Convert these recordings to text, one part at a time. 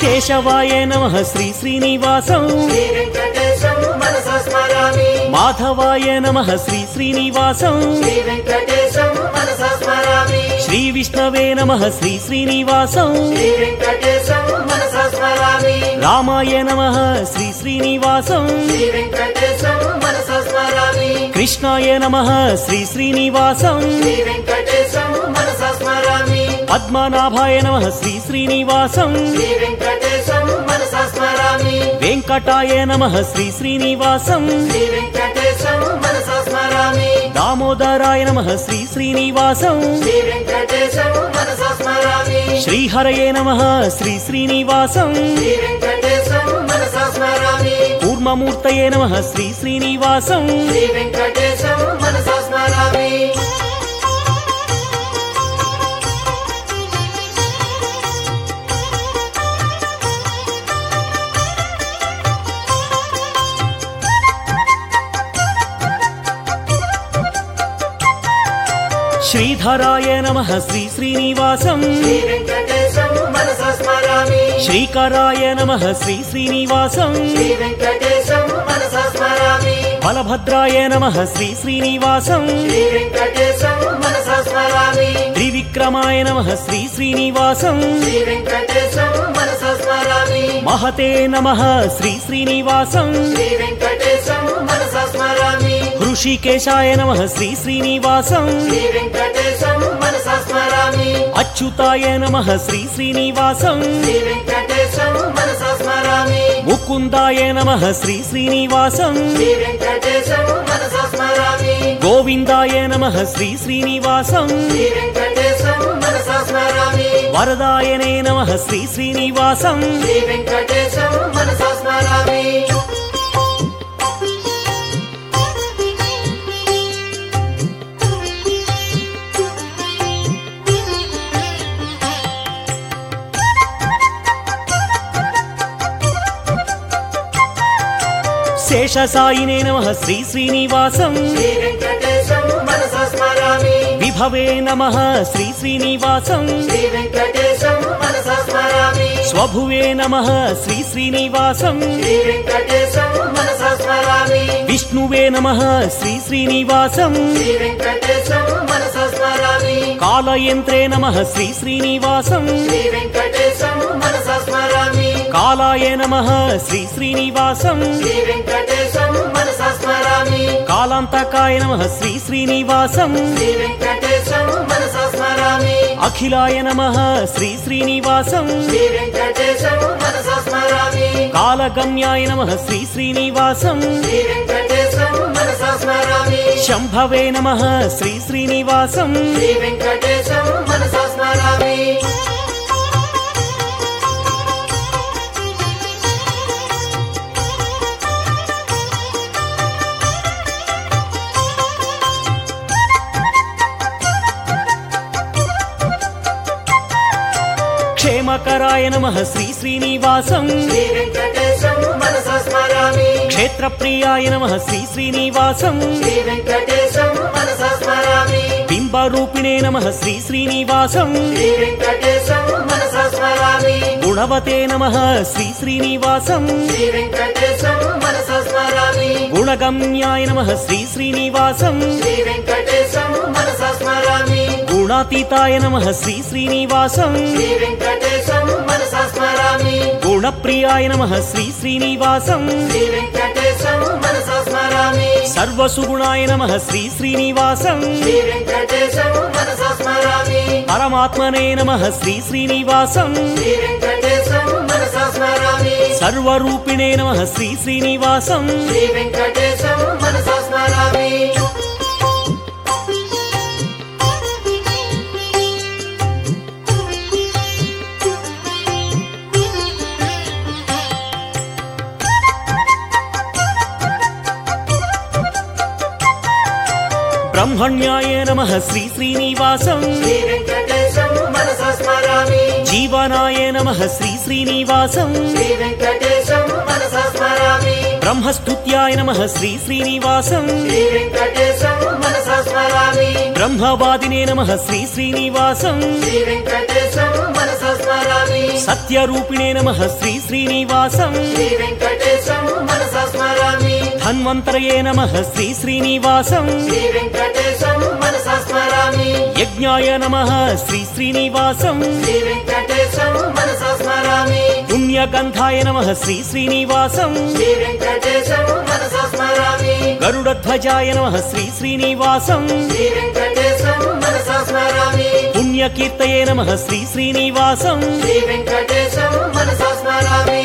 కేశవాయ నమ శ్రీ శ్రీనివాసం శ్రీ వెంకటేశం మనసా స్మరామి మాధవాయ నమ శ్రీ శ్రీనివాసం శ్రీ వెంకటేశం మనసా స్మరామి శ్రీ విష్ణవే నమ శ్రీ శ్రీనివాసం శ్రీ వెంకటేశం మనసా స్మరామి రామాయ నమ శ్రీ శ్రీనివాసం శ్రీ వెంకటేశం మనసా స్మరామి కృష్ణాయ నమ శ్రీ శ్రీనివాసం శ్రీ వెంకటేశం మనసా స్మరామి పద్మనాభాయ నమ శ్రీ శ్రీనివాసం శ్రీ వెంకటేశం మనసా స్మరామి వెంకటాయ నమ శ్రీ శ్రీనివాసం శ్రీ వెంకటేశం మనసా స్మరామి దామోదరాయ నమ శ్రీ శ్రీనివాసం శ్రీ వెంకటేశం మనసా స్మరామి శ్రీహరయే నమ శ్రీ శ్రీనివాసం శ్రీ వెంకటేశం మనసా స్మరామి కూర్మమూర్తయే నమ శ్రీ శ్రీనివాసం శ్రీ వెంకటేశం మనసా స్మరామి శ్రీధరాయ నమ శ్రీ శ్రీనివాసం శ్రీ వెంకటేశం మనసా స్మరామి శ్రీకరాయ నమ శ్రీ శ్రీనివాసం శ్రీ వెంకటేశం మనసా స్మరామి బలభద్రాయ నమ శ్రీ శ్రీనివాసం శ్రీ వెంకటేశం మనసా స్మరామి త్రివిక్రమాయ నమ శ్రీ శ్రీనివాసం శ్రీ వెంకటేశం మనసా స్మరామి మహతే నమ శ్రీ శ్రీనివాసం శ్రీ వెంకటేశం మనసా స్మరామి హృషికేశాయ నమ శ్రీ శ్రీనివాసం శ్రీ వెంకటేశం మనసా స్మరామి అచ్యుతాయ నమ శ్రీ శ్రీనివాసం శ్రీ వెంకటేశం మనసా స్మరామి ముకుందాయ నమ శ్రీ శ్రీనివాసం శ్రీ వెంకటేశం మనసా స్మరామి గోవిందాయ నమ శ్రీ శ్రీనివాసం శ్రీ వెంకటేశం మనసా స్మరామి వరదాయనే నమ శ్రీ శ్రీనివాసం శ్రీ వెంకటేశం మనసా స్మరామి శేషసాయినే నమ శ్రీ శ్రీనివాసం శ్రీ వెంకటేశం మనసా స్మరామి విభవే నమ శ్రీ శ్రీనివాసం శ్రీ వెంకటేశం మనసా స్మరామి స్వభువే నమ శ్రీ శ్రీనివాసం శ్రీ వెంకటేశం మనసా స్మరామి విష్ణువే నమ శ్రీ శ్రీనివాసం శ్రీ వెంకటేశం మనసా స్మరామి కాలయంత్రే నమ శ్రీ శ్రీనివాసం శ్రీ వెంకటేశం మనసా స్మరామి కాలాయ నమ శ్రీ శ్రీనివాసం శ్రీ వెంకటేశం మనసా స్మరామి కాలాంతకాయ నమ శ్రీ శ్రీనివాసం శ్రీ వెంకటేశం మనసా స్మరామి అఖిలాయ నమ శ్రీ శ్రీనివాసం శ్రీ వెంకటేశం మనసా స్మరామి కాలగమ్యాయ నమ శ్రీ శ్రీనివాసం శ్రీ వెంకటేశం మనసా స్మరామి శంభవే నమ శ్రీ శ్రీనివాసం శ్రీ వెంకటేశం మనసా స్మరామి క్షేమకరాయ నమ శ్రీ శ్రీనివాసం శ్రీ వెంకటేశం మనసా స్మరామి క్షేత్రప్రియాయ నమ శ్రీ శ్రీనివాసం శ్రీ వెంకటేశం మనసా స్మరామి బింబరూపిణే నమ శ్రీ శ్రీనివాసం శ్రీ వెంకటేశం మనసా స్మరామి గుణవతే నమ శ్రీ శ్రీనివాసం శ్రీ వెంకటేశం మనసా స్మరామి గుణగమ్యాయ నమ శ్రీ శ్రీనివాసం శ్రీ వెంకటేశం మనసా స్మరామి గుణాతీతాయ నమ శ్రీ శ్రీనివాసం శ్రీ వెంకటేశం మనసా స్మరామి గుణప్రియాయ నమ శ్రీ శ్రీనివాసం శ్రీ వెంకటేశం మనసా స్మరామి సర్వసుగుణాయ నమ శ్రీ శ్రీనివాసం శ్రీ వెంకటేశం మనసా స్మరామి పరమాత్మనే నమ శ్రీ శ్రీనివాసం శ్రీ వెంకటేశం మనసా స్మరామి సర్వరూపిణే నమ శ్రీ శ్రీనివాసం శ్రీ వెంకటేశం మనసా స్మరామి బ్రహ్మణ్యాయ నమ శ్రీ శ్రీనివాసం శ్రీ వెంకటేశం మనసా స్మరామి జీవనాయ నమ శ్రీ శ్రీనివాసం శ్రీ వెంకటేశం మనసా స్మరామి బ్రహ్మస్తుత్యాయ నమ శ్రీ శ్రీనివాసం శ్రీ వెంకటేశం మనసా స్మరామి బ్రహ్మవాదినే నమ శ్రీ శ్రీనివాసం శ్రీ వెంకటేశం మనసా స్మరామి సత్యరూపిణే నమ శ్రీ శ్రీనివాసం శ్రీ వెంకటేశం మనసా స్మరామి ధన్వంతరయే నమ శ్రీ శ్రీనివాసం శ్రీ వెంకటేశం మనసా స్మరామి యజ్ఞాయ నమ శ్రీ శ్రీనివాసం శ్రీ వెంకటేశం మనసా స్మరామి పుణ్యగంధాయ నమ శ్రీ శ్రీనివాసం శ్రీ వెంకటేశం మనసా స్మరామి గరుడధ్వజాయ నమ శ్రీ శ్రీనివాసం శ్రీ వెంకటేశం మనసా స్మరామి పుణ్యకీర్తయే నమ శ్రీ శ్రీనివాసం శ్రీ వెంకటేశం మనసా స్మరామి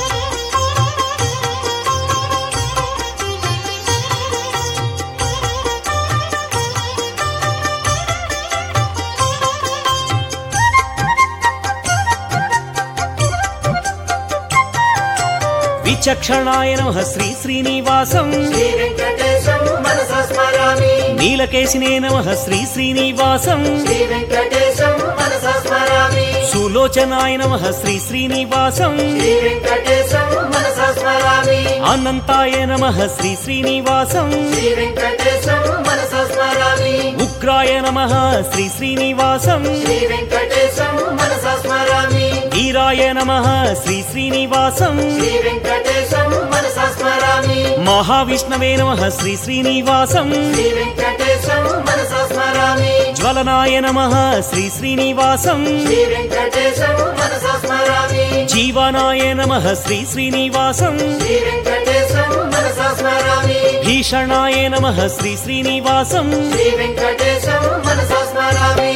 విచక్షణాయ నమ శ్రీ శ్రీనివాసం శ్రీ వెంకటేశం మనసా స్మరామి నీలకేశినే నమ శ్రీ శ్రీనివాసం శ్రీ వెంకటేశం మనసా స్మరామి సులోచనాయ నమ శ్రీ శ్రీనివాసం శ్రీ వెంకటేశం మనసా స్మరామి అనంతాయ నమ శ్రీ శ్రీనివాసం శ్రీ వెంకటేశం మనసా స్మరామి ఉగ్రాయ నమ శ్రీ శ్రీనివాసం శ్రీ వెంకటేశం మనసా స్మరామి వీరాయ నమ శ్రీ శ్రీనివాసం శ్రీ వెంకటేశం మనసా స్మరామి మహావిష్ణవే నమ శ్రీ శ్రీనివాసం శ్రీ వెంకటేశం మనసా స్మరామి జ్వలనాయ నమ శ్రీ శ్రీనివాసం శ్రీ వెంకటేశం మనసా స్మరామి జీవనాయ నమ శ్రీ శ్రీనివాసం శ్రీ వెంకటేశం మనసా స్మరామి భీషణాయ నమ శ్రీ శ్రీనివాసం శ్రీ వెంకటేశం మనసా స్మరామి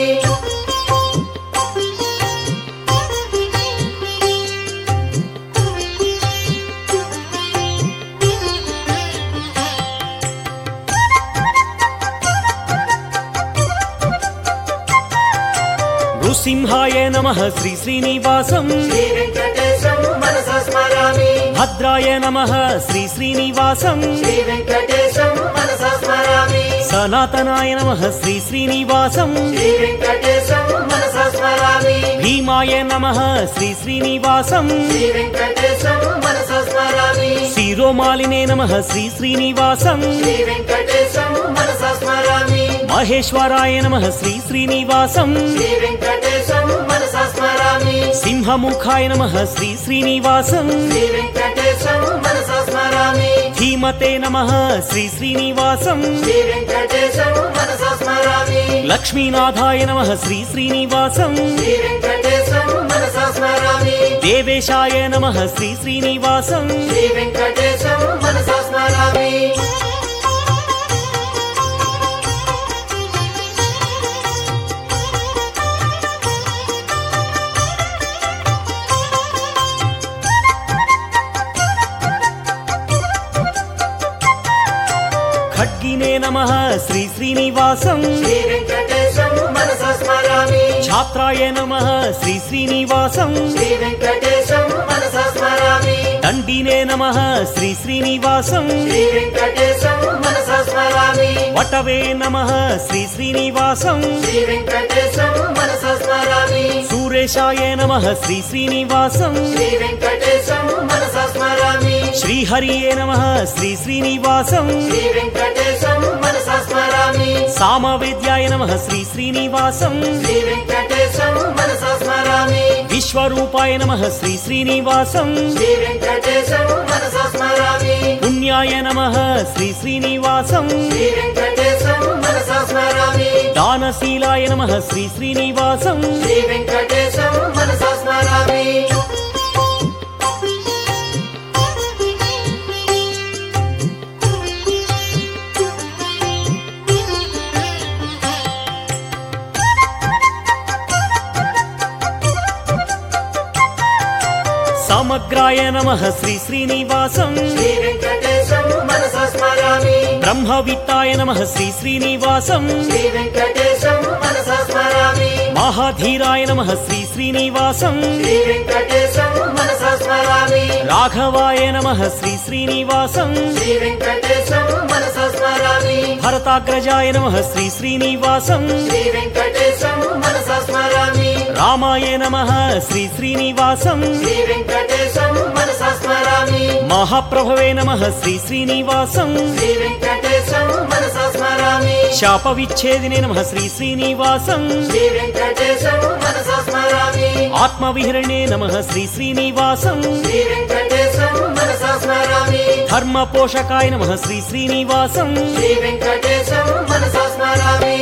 నృసింహాయ నమ శ్రీ శ్రీనివాసం శ్రీ వెంకటేశం మనసా స్మరామి భద్రాయ నమ శ్రీ శ్రీనివాసం శ్రీ వెంకటేశం మనసా స్మరామి సనాతనాయ నమ శ్రీ శ్రీనివాసం శ్రీ వెంకటేశం మనసా స్మరామి భీమాయ నమ శ్రీ శ్రీనివాసం శ్రీ వెంకటేశం మనసా స్మరామి శిరోమాలినే నమ శ్రీ శ్రీనివాసం శ్రీ వెంకటేశం మనసా స్మరామి మహేశ్వరాయ నమ శ్రీ శ్రీనివాసం శ్రీ వెంకటేశం మనసా స్మరామి సింహముఖాయ నమ శ్రీ శ్రీనివాసం శ్రీ వెంకటేశం మనసా స్మరామి ధీమతే నమ శ్రీ శ్రీనివాసం శ్రీ వెంకటేశం మనసా స్మరామి లక్ష్మీనాథాయ నమ శ్రీ శ్రీనివాసం శ్రీ వెంకటేశం మనసా స్మరామి దేవేశాయ నమ శ్రీ శ్రీనివాసం శ్రీ వెంకటేశం మనసా స్మరామి ఖడ్గినే నమ శ్రీ శ్రీనివాసం శ్రీ వెంకటేశం మనసా స్మరామి ఛాత్రాయ నమ శ్రీ శ్రీనివాసం శ్రీ వెంకటేశం మనసా స్మరామి దండినే నమ శ్రీ శ్రీనివాసం శ్రీ వెంకటేశం మనసా స్మరామి వటవే నమ శ్రీ శ్రీనివాసం శ్రీ వెంకటేశం మనసా స్మరామి సూరేశాయ నమ శ్రీ శ్రీనివాసం శ్రీ వెంకటేశం మనసా స్మరామి శ్రీహరియే నమ శ్రీ శ్రీనివాసం శ్రీ వెంకటేశం మనసా స్మరామి సామవేద్యాయ నమ శ్రీ శ్రీనివాసం శ్రీ వెంకటేశం మనసా స్మరామి విశ్వరూపాయ నమ శ్రీ శ్రీనివాసం శ్రీ వెంకటేశం మనసా స్మరామి పుణ్యాయ నమ శ్రీ శ్రీనివాసం శ్రీ వెంకటేశం మనసా స్మరామి దానశీలాయ నమ శ్రీ శ్రీనివాసం శ్రీ వెంకటేశం మనసా స్మరామి సమగ్రాయ నమ శ్రీ శ్రీనివాసం శ్రీ వెంకటేశం మనసా స్మరామి బ్రహ్మవిత్తాయ నమ శ్రీ శ్రీనివాసం శ్రీ వెంకటేశం మనసా స్మరామి మహాధీరాయ నమ శ్రీ శ్రీనివాసం శ్రీ వెంకటేశం మనసా స్మరామి రాఘవాయ నమ శ్రీ శ్రీనివాసం శ్రీ వెంకటేశం మనసా స్మరామి భరతాగ్రజాయ నమ శ్రీ శ్రీనివాసం శ్రీ వెంకటేశం మనసా స్మరామి రామాయ నమ శ్రీ శ్రీనివాసం శ్రీ వెంకటేశం మనసా స్మరామి మహాప్రభవే నమ శ్రీ శ్రీనివాసం శ్రీ వెంకటేశం మనసా స్మరామి శాప విచ్ఛేదినే నమ శ్రీ శ్రీనివాసం శ్రీ వెంకటేశం మనసా స్మరామి ఆత్మవిహరణే నమ శ్రీ శ్రీనివాసం శ్రీ వెంకటేశం మనసా స్మరామి ధర్మ పోషకాయ నమ శ్రీ శ్రీనివాసం శ్రీ వెంకటేశం మనసా స్మరామి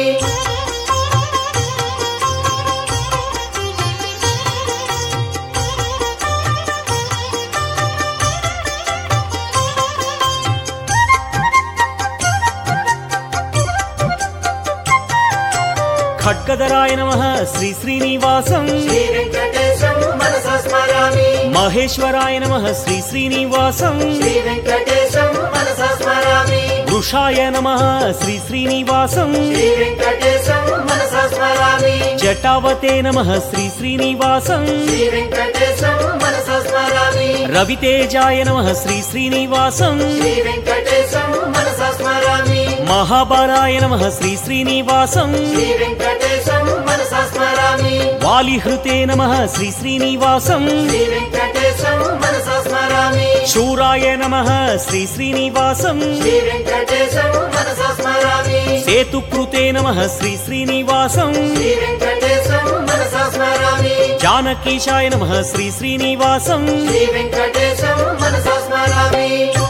ఖడ్గధరాయ నమ శ్రీ శ్రీనివాసం శ్రీ వెంకటేశం మనసా స్మరామి మహేశ్వరాయ నమ శ్రీ శ్రీనివాసం శ్రీ వెంకటేశం మనసా స్మరామి వృషాయ నమ శ్రీ శ్రీనివాసం శ్రీ వెంకటేశం మనసా స్మరామి జటావతే నమ శ్రీ శ్రీనివాసం శ్రీ వెంకటేశం మనసా స్మరామి రవితేజాయ నమ శ్రీ శ్రీనివాసం శ్రీ వెంకటేశం మనసా స్మరామి మహాబలాయ నమ శ్రీ శ్రీనివాసం శ్రీ వెంకటేశం మనసా స్మరామి వాలిహృతే నమ శ్రీ శ్రీనివాసం శ్రీ వెంకటేశం మనసా స్మరామి శూరాయ నమ శ్రీ శ్రీనివాసం శ్రీ వెంకటేశం మనసా స్మరామి సేతుకృతే నమ శ్రీ శ్రీనివాసం శ్రీ వెంకటేశం మనసా స్మరామి జానకీశాయ నమ శ్రీ శ్రీనివాసం శ్రీ వెంకటేశం మనసా స్మరామి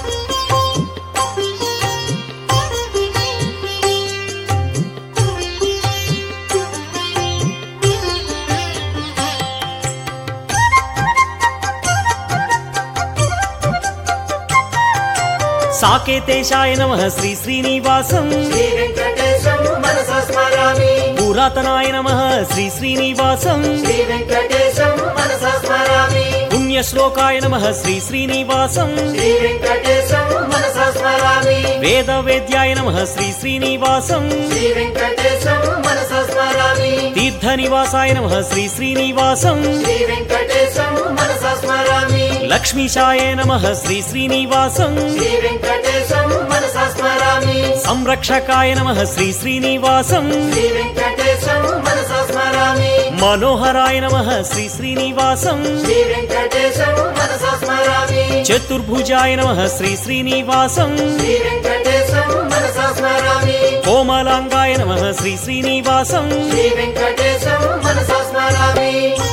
సాకేతేశాయ నమ శ్రీ శ్రీనివాసం శ్రీ వెంకటేశం మనసా స్మరామి పురాతనాయ నమ శ్రీ శ్రీనివాసం శ్రీ వెంకటేశం మనసా స్మరామి పుణ్యశ్లోకాయ నమ శ్రీ శ్రీనివాసం శ్రీ వెంకటేశం మనసా స్మరామి వేద వేద్యాయ నమ శ్రీ శ్రీనివాసం శ్రీ వెంకటేశం మనసా స్మరామి తీర్థ నివాసాయ నమ శ్రీ శ్రీనివాసం శ్రీ వెంకటేశం మనసా స్మరామి లక్ష్మీశాయ నమ శ్రీ శ్రీనివాసం శ్రీ వెంకటేశం మనసా స్మరామి సంరక్షకాయ నమ శ్రీ శ్రీనివాసం శ్రీ వెంకటేశం మనసా స్మరామి మనోహరాయ నమ శ్రీ శ్రీనివాసం శ్రీ వెంకటేశం మనసా స్మరామి చతుర్భుజాయ నమ శ్రీ శ్రీనివాసం శ్రీ వెంకటేశం మనసా స్మరామి కోమలాంగాయ నమ శ్రీ శ్రీనివాసం శ్రీ వెంకటేశం మనసా స్మరామి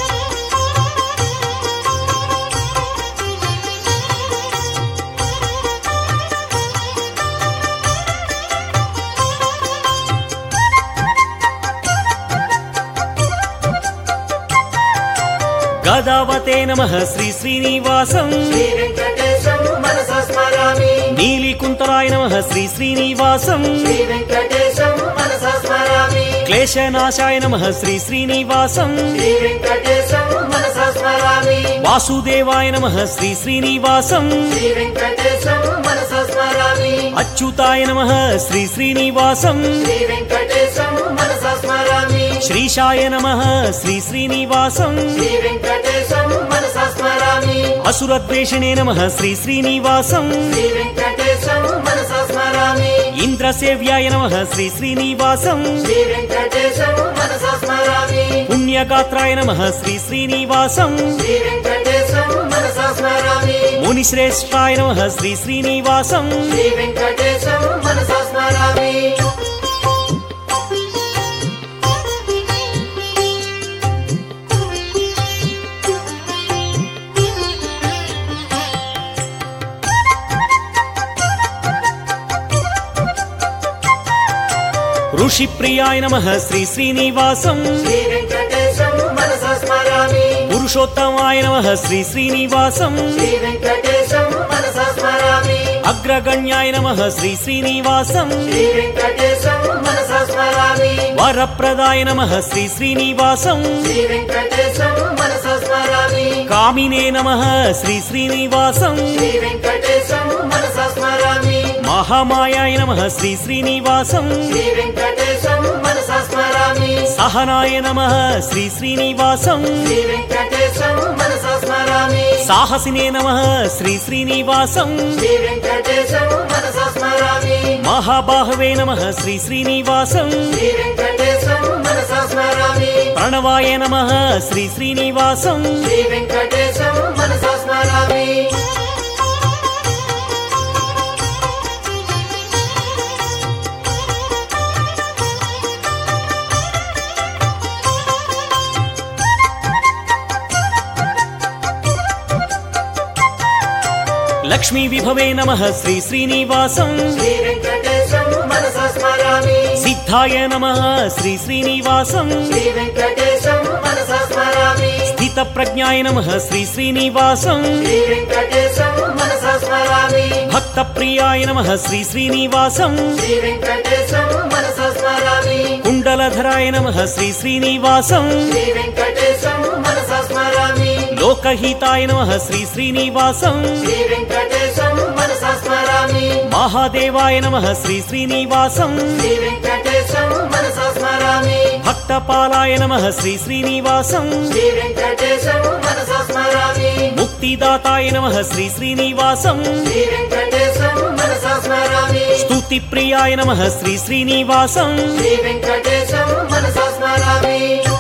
గదావతే నమ శ్రీ శ్రీనివాసం శ్రీ వెంకటేశం మనసా స్మరామి నీలికుంతరాయ నమ శ్రీ శ్రీనివాసం శ్రీ వెంకటేశం మనసా స్మరామి క్లేశనాశాయ నమ శ్రీ శ్రీనివాసం శ్రీ వెంకటేశం మనసా స్మరామి వాసుదేవాయ నమ శ్రీ శ్రీనివాసం శ్రీ వెంకటేశం మనసా స్మరామి అచ్యుతాయ నమ శ్రీ శ్రీనివాసం శ్రీ వెంకటేశం మనసా స్మరామి శ్రీశాయ నమ శ్రీ శ్రీనివాసం శ్రీ వెంకటేశం మనసా స్మరామి అసురద్వేషణే నమ శ్రీ శ్రీనివాసం శ్రీ వెంకటేశం మనసా స్మరామి ఇంద్రసేవ్యాయ నమ శ్రీ శ్రీనివాసం శ్రీ వెంకటేశం మనసా స్మరామి పుణ్యగాత్రాయ నమ శ్రీ శ్రీనివాసం శ్రీ వెంకటేశం మనసా స్మరామి మునిశ్రేష్టాయ నమ శ్రీ శ్రీనివాసం శ్రీ వెంకటేశం మనసా స్మరామి ఋషిప్రియాయ నమ శ్రీ శ్రీనివాసం శ్రీ వెంకటేశం మనసా స్మరామి పురుషోత్తమాయ నమ శ్రీ శ్రీనివాసం శ్రీ వెంకటేశం మనసా స్మరామి అగ్రగణ్యాయ నమ శ్రీ శ్రీనివాసం శ్రీ వెంకటేశం మనసా స్మరామి వరప్రదాయ నమ శ్రీ శ్రీనివాసం శ్రీ వెంకటేశం మనసా స్మరామి కామినే నమ శ్రీ శ్రీనివాసం శ్రీ వెంకటేశం మనసా స్మరామి మహామాయాయ నమ శ్రీ శ్రీనివాసం శ్రీ వెంకటేశం మనసా స్మరామి సహనాయ నమ శ్రీ శ్రీనివాసం శ్రీ వెంకటేశం మనసా స్మరామి సాహసినే నమ శ్రీ శ్రీనివాసం శ్రీ వెంకటేశం మనసా స్మరామి మహాబాహవే నమ శ్రీ శ్రీనివాసం శ్రీ వెంకటేశం మనసా స్మరామి ప్రణవాయ నమ శ్రీ శ్రీనివాసం శ్రీ వెంకటేశం మనసా స్మరామి లక్ష్మీ విభవే నమ శ్రీ శ్రీనివాసం శ్రీ వెంకటేశం మనసా స్మరామి సిద్ధాయ నమ శ్రీ శ్రీనివాసం శ్రీ వెంకటేశం మనసా స్మరామి స్థిత ప్రజ్ఞాయ నమ శ్రీ శ్రీనివాసం శ్రీ వెంకటేశం మనసా స్మరామి భక్త ప్రియాయ నమ శ్రీ శ్రీనివాసం శ్రీ వెంకటేశం మనసా స్మరామి కుండలధరాయ నమ శ్రీ శ్రీనివాసం శ్రీ వెంకటేశం మనసా స్మరామి లోకహితాయ నమ శ్రీ శ్రీనివాసం శ్రీ వెంకటేశం మనసా స్మరామి మహాదేవాయ నమ శ్రీ శ్రీనివాసం శ్రీ వెంకటేశం మనసా స్మరామి భక్తపాలాయ నమ శ్రీ శ్రీనివాసం శ్రీ వెంకటేశం మనసా స్మరామి ముక్తిదాతాయ నమ శ్రీ శ్రీనివాసం శ్రీ వెంకటేశం మనసా స్మరామి స్తుతి ప్రియాయ నమ శ్రీ శ్రీనివాసం శ్రీ వెంకటేశం మనసా స్మరామి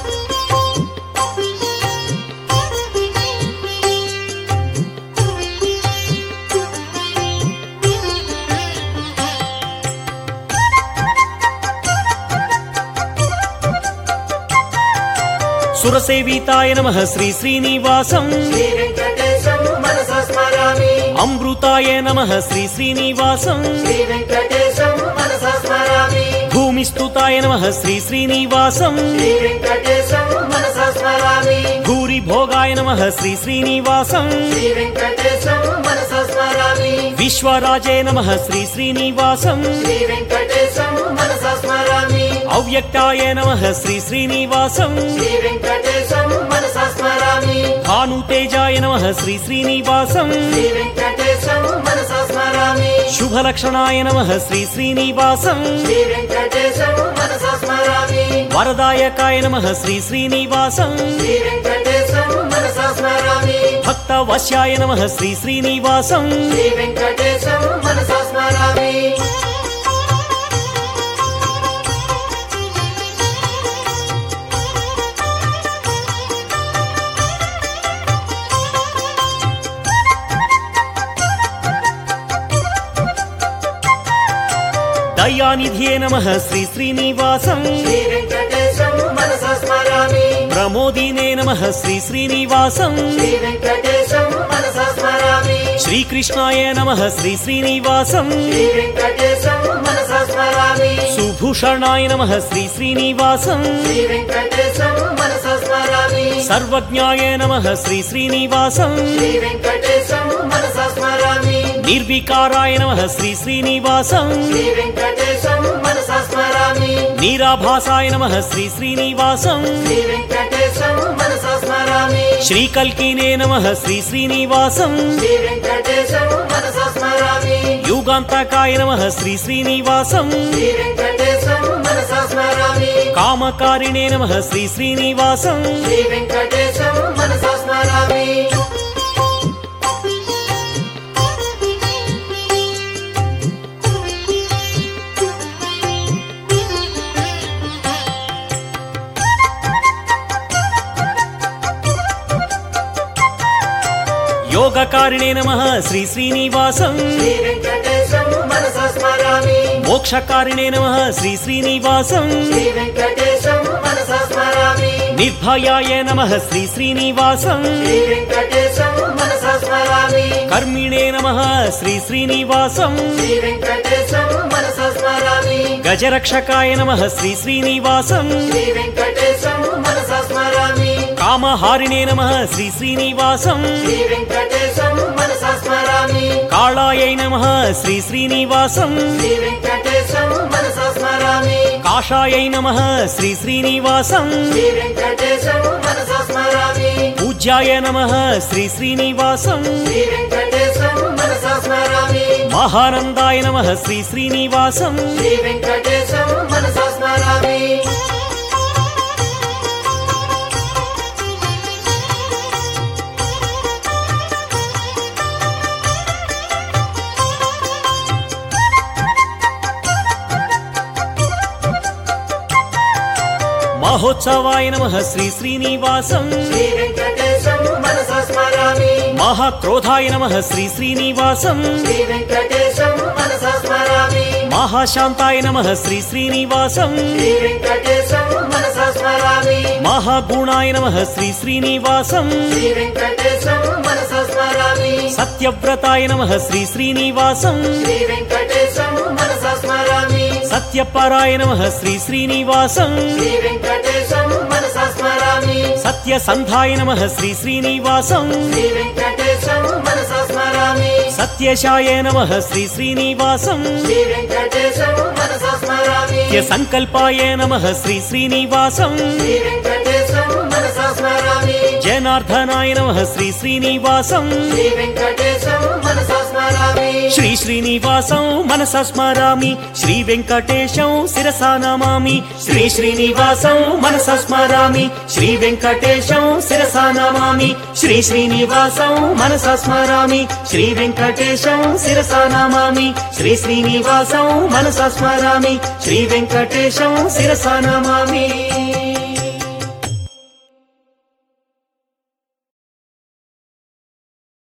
సురసేవితాయ నమ శ్రీ శ్రీనివాసం శ్రీ వెంకటేశం మనసా స్మరామి అమృతాయ నమ శ్రీ శ్రీనివాసం శ్రీ వెంకటేశం మనసా స్మరామి భూమిస్తుతాయ నమ శ్రీ శ్రీనివాసం శ్రీ వెంకటేశం మనసా స్మరామి భూరి భోగాయ నమ శ్రీ శ్రీనివాసం శ్రీ వెంకటేశం మనసా స్మరామి విశ్వరాజే నమ శ్రీ శ్రీనివాసం శ్రీ వెంకటేశం మనసా స్మరామి అవ్యక్తాయ నమ శ్రీ శ్రీనివాసం శ్రీ వెంకటేశం మనసా స్మరామి భానుతేజాయ నమ శ్రీ శ్రీనివాసం శ్రీ వెంకటేశం మనసా స్మరామి శుభలక్షణాయ నమ శ్రీ శ్రీనివాసం శ్రీ వెంకటేశం మనసా స్మరామి వరదాయకాయ నమ శ్రీ శ్రీనివాసం శ్రీ వెంకటేశం మనసా స్మరామి భక్త వశ్యాయ నమ శ్రీ శ్రీనివాసం శ్రీ వెంకటేశం మనసా స్మరామి దయానిధియే నమ శ్రీ శ్రీనివాసం శ్రీ వెంకటేశం మనసా స్మరామి ప్రమోదినే నమ శ్రీ శ్రీనివాసం శ్రీ వెంకటేశం మనసా స్మరామి శ్రీకృష్ణాయ నమ శ్రీ శ్రీనివాసం శ్రీ వెంకటేశం మనసా స్మరామి సుభూషణాయ నమ శ్రీ శ్రీనివాసం శ్రీ వెంకటేశం మనసా స్మరామి సర్వజ్ఞాయ నమ శ్రీ శ్రీనివాసం శ్రీ వెంకటేశం మనసా స్మరామి నిర్వికారాయ నమ శ్రీ శ్రీనివాసం శ్రీ వెంకటేశం మనసా స్మరామి నీరాభాసాయ నమ శ్రీ శ్రీనివాసం శ్రీ వెంకటేశం మనసా స్మరామి శ్రీకల్కినే నమ శ్రీ శ్రీనివాసం శ్రీ వెంకటేశం మనసా స్మరామి యుగాంతకాయ నమ శ్రీ శ్రీనివాసం శ్రీ వెంకటేశం మనసా స్మరామి కామకారిణే నమ శ్రీ శ్రీనివాసం శ్రీ వెంకటేశం మనసా స్మరామి యోగకారిణే నమ శ్రీ శ్రీనివాసం శ్రీ వెంకటేశం మనసా స్మరామి మోక్షకారిణే నమ శ్రీ శ్రీనివాసం శ్రీ వెంకటేశం మనసా స్మరామి నిర్భయాయ నమ శ్రీ శ్రీనివాసం శ్రీ వెంకటేశం మనసా స్మరామి కర్మిణే నమ శ్రీ శ్రీనివాసం శ్రీ వెంకటేశం మనసా స్మరామి గజరక్షకాయ నమ శ్రీ శ్రీనివాసం శ్రీ వెంకటేశం మనసా స్మరామి కామహారిణే నమ శ్రీ శ్రీనివాసం శ్రీ వెంకటేశం మనసా స్మరామి కాళాయై నమ శ్రీ శ్రీనివాసం శ్రీ వెంకటేశం మనసా స్మరామి కాషాయై నమ శ్రీ శ్రీనివాసం శ్రీ వెంకటేశం మనసా స్మరామి పూజ్యాయ నమ శ్రీ శ్రీనివాసం శ్రీ వెంకటేశం మనసా స్మరామి మహానందాయ నమ శ్రీ శ్రీనివాసం శ్రీ వెంకటేశం మనసా స్మరామి మహోత్సవాయ నమ శ్రీ శ్రీనివాసం శ్రీ వెంకటేశం మనసా స్మరామి మహాక్రోధాయ నమ శ్రీ శ్రీనివాసం శ్రీ వెంకటేశం మనసా స్మరామి మహాశాంతాయ నమ శ్రీ శ్రీనివాసం శ్రీ వెంకటేశం మనసా స్మరామి మహాగుణాయ నమ శ్రీ శ్రీనివాసం శ్రీ వెంకటేశం మనసా స్మరామి సత్యవ్రతాయ నమ శ్రీ శ్రీనివాసం శ్రీ వెంకటేశం మనసా స్మరామి సత్యపరాయ నమ శ్రీ శ్రీనివాసం శ్రీ వెంకటేశం మనసా స్మరామి సత్యసంధాయ నమ శ్రీ శ్రీనివాసం శ్రీ వెంకటేశం మనసా స్మరామి సత్యశాయ నమ శ్రీ శ్రీనివాసం శ్రీ వెంకటేశం మనసా స్మరామి సత్యసంకల్పాయ నమ శ్రీ శ్రీనివాసం శ్రీ వెంకటేశం మనసా స్మరామి జనార్దనాయ నమ శ్రీ శ్రీనివాసం శ్రీ వెంకటేశం మనసా స్మరామి శ్రీ శ్రీనివాసం మనస స్మరామి శ్రీ వెంకటేశం శిరసా నమామి శ్రీ శ్రీనివాసం మనస స్మరామి శ్రీ వెంకటేశం శిరసా నమామి శ్రీ శ్రీనివాసం మనస స్మరామి శ్రీ వెంకటేశం శిరసా నమామి శ్రీ శ్రీనివాసం మనస స్మరామి శ్రీ వెంకటేశం శిరసా నమామి